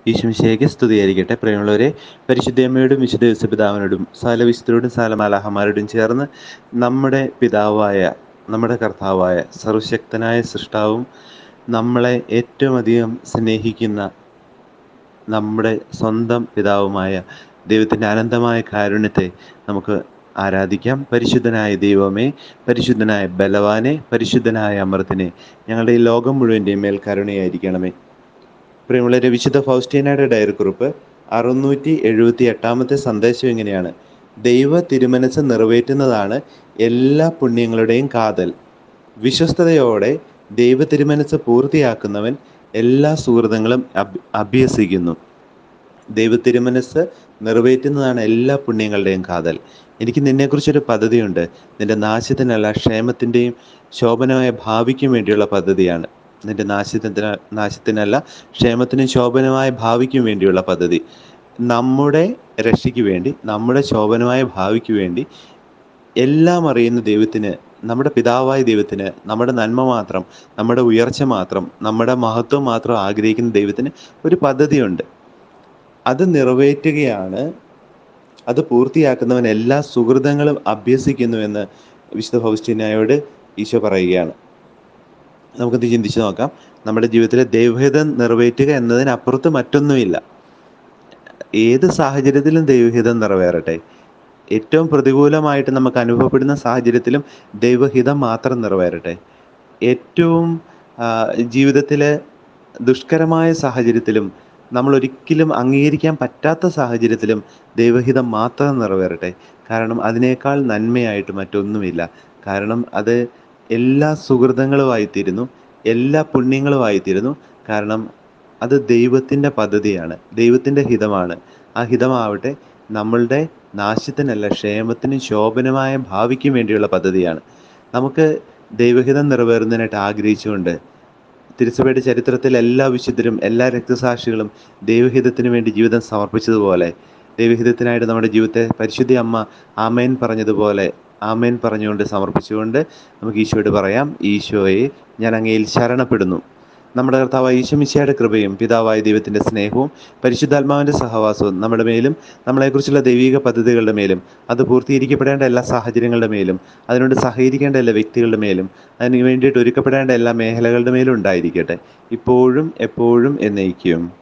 ഈശ്വമിശേഖ സ്തുതിയായിരിക്കട്ടെ പ്രിയമുള്ളവരെ പരിശുദ്ധമ്മയോടും വിശുദ്ധ യേശുപിതാവിനോടും സാലവിശുദ്ധരോടും സാലമാലാഹമാരോടും ചേർന്ന് നമ്മുടെ പിതാവായ നമ്മുടെ കർത്താവായ സർവശക്തനായ സൃഷ്ടാവും നമ്മളെ ഏറ്റവും അധികം സ്നേഹിക്കുന്ന നമ്മുടെ സ്വന്തം പിതാവുമായ ദൈവത്തിൻ്റെ അനന്തമായ കാരുണ്യത്തെ നമുക്ക് ആരാധിക്കാം പരിശുദ്ധനായ ദൈവമേ പരിശുദ്ധനായ ബലവാനെ പരിശുദ്ധനായ അമൃത്തിനെ ഞങ്ങളുടെ ഈ ലോകം മുഴുവൻ്റെയും മേൽ കരുണയായിരിക്കണമേ പ്രിയമുള്ളവരെ വിശുദ്ധ ഫൗസ്റ്റീനയുടെ ഡയറി കുറിപ്പ് അറുന്നൂറ്റി എഴുപത്തി എട്ടാമത്തെ സന്ദേശം ഇങ്ങനെയാണ് ദൈവ തിരുമനസ് നിറവേറ്റുന്നതാണ് എല്ലാ പുണ്യങ്ങളുടെയും കാതൽ വിശ്വസ്തയോടെ ദൈവ തിരുമനസ് പൂർത്തിയാക്കുന്നവൻ എല്ലാ സുഹൃതങ്ങളും അഭ് അഭ്യസിക്കുന്നു ദൈവ തിരുമനസ് നിറവേറ്റുന്നതാണ് എല്ലാ പുണ്യങ്ങളുടെയും കാതൽ എനിക്ക് നിന്നെക്കുറിച്ചൊരു പദ്ധതിയുണ്ട് നിന്റെ നാശത്തിനല്ല ക്ഷേമത്തിൻ്റെയും ശോഭനമായ ഭാവിക്കും വേണ്ടിയുള്ള പദ്ധതിയാണ് നിന്റെ നാശത്തിന് നാശത്തിനല്ല ക്ഷേമത്തിനും ശോഭനമായ ഭാവിക്കും വേണ്ടിയുള്ള പദ്ധതി നമ്മുടെ രക്ഷയ്ക്ക് വേണ്ടി നമ്മുടെ ശോഭനമായ ഭാവിക്ക് വേണ്ടി എല്ലാം അറിയുന്ന ദൈവത്തിന് നമ്മുടെ പിതാവായ ദൈവത്തിന് നമ്മുടെ നന്മ മാത്രം നമ്മുടെ ഉയർച്ച മാത്രം നമ്മുടെ മഹത്വം മാത്രം ആഗ്രഹിക്കുന്ന ദൈവത്തിന് ഒരു പദ്ധതിയുണ്ട് അത് നിറവേറ്റുകയാണ് അത് പൂർത്തിയാക്കുന്നവൻ എല്ലാ സുഹൃതങ്ങളും അഭ്യസിക്കുന്നുവെന്ന് വിശുദ്ധ ഫൗസ്റ്റീനായോട് ഈശോ പറയുകയാണ് നമുക്കത് ചിന്തിച്ചു നോക്കാം നമ്മുടെ ജീവിതത്തിലെ ദൈവഹിതം നിറവേറ്റുക എന്നതിനപ്പുറത്ത് മറ്റൊന്നുമില്ല ഏത് സാഹചര്യത്തിലും ദൈവഹിതം നിറവേറട്ടെ ഏറ്റവും പ്രതികൂലമായിട്ട് നമുക്ക് അനുഭവപ്പെടുന്ന സാഹചര്യത്തിലും ദൈവഹിതം മാത്രം നിറവേറട്ടെ ഏറ്റവും ജീവിതത്തിലെ ദുഷ്കരമായ സാഹചര്യത്തിലും നമ്മൾ ഒരിക്കലും അംഗീകരിക്കാൻ പറ്റാത്ത സാഹചര്യത്തിലും ദൈവഹിതം മാത്രം നിറവേറട്ടെ കാരണം അതിനേക്കാൾ നന്മയായിട്ട് മറ്റൊന്നുമില്ല കാരണം അത് എല്ലാ സുഹൃതങ്ങളുമായിത്തീരുന്നു എല്ലാ പുണ്യങ്ങളുമായിത്തീരുന്നു കാരണം അത് ദൈവത്തിൻ്റെ പദ്ധതിയാണ് ദൈവത്തിൻ്റെ ഹിതമാണ് ആ ഹിതമാവട്ടെ നമ്മളുടെ നാശത്തിനല്ല ക്ഷേമത്തിനും ശോഭനമായ ഭാവിക്കും വേണ്ടിയുള്ള പദ്ധതിയാണ് നമുക്ക് ദൈവഹിതം നിറവേറുന്നതിനായിട്ട് ആഗ്രഹിച്ചുകൊണ്ട് തിരുസഭയുടെ ചരിത്രത്തിൽ എല്ലാ വിശുദ്ധരും എല്ലാ രക്തസാക്ഷികളും ദൈവഹിതത്തിന് വേണ്ടി ജീവിതം സമർപ്പിച്ചതുപോലെ ദൈവഹിതത്തിനായിട്ട് നമ്മുടെ ജീവിതത്തെ പരിശുദ്ധി അമ്മ ആമേൻ പറഞ്ഞതുപോലെ ആമേൻ പറഞ്ഞുകൊണ്ട് സമർപ്പിച്ചുകൊണ്ട് നമുക്ക് ഈശോയോട് പറയാം ഈശോയെ ഞാൻ അങ്ങയിൽ ശരണപ്പെടുന്നു നമ്മുടെ കർത്താവായ ഈശോമിശയുടെ കൃപയും പിതാവായ ദൈവത്തിൻ്റെ സ്നേഹവും പരിശുദ്ധാത്മാവിൻ്റെ സഹവാസവും നമ്മുടെ മേലും നമ്മളെക്കുറിച്ചുള്ള ദൈവിക പദ്ധതികളുടെ മേലും അത് പൂർത്തീകരിക്കപ്പെടേണ്ട എല്ലാ സാഹചര്യങ്ങളുടെ മേലും അതിനോട് സഹകരിക്കേണ്ട എല്ലാ വ്യക്തികളുടെ മേലും അതിന് വേണ്ടിയിട്ട് ഒരുക്കപ്പെടേണ്ട എല്ലാ മേഖലകളുടെ മേലും ഉണ്ടായിരിക്കട്ടെ ഇപ്പോഴും എപ്പോഴും എന്നേക്കും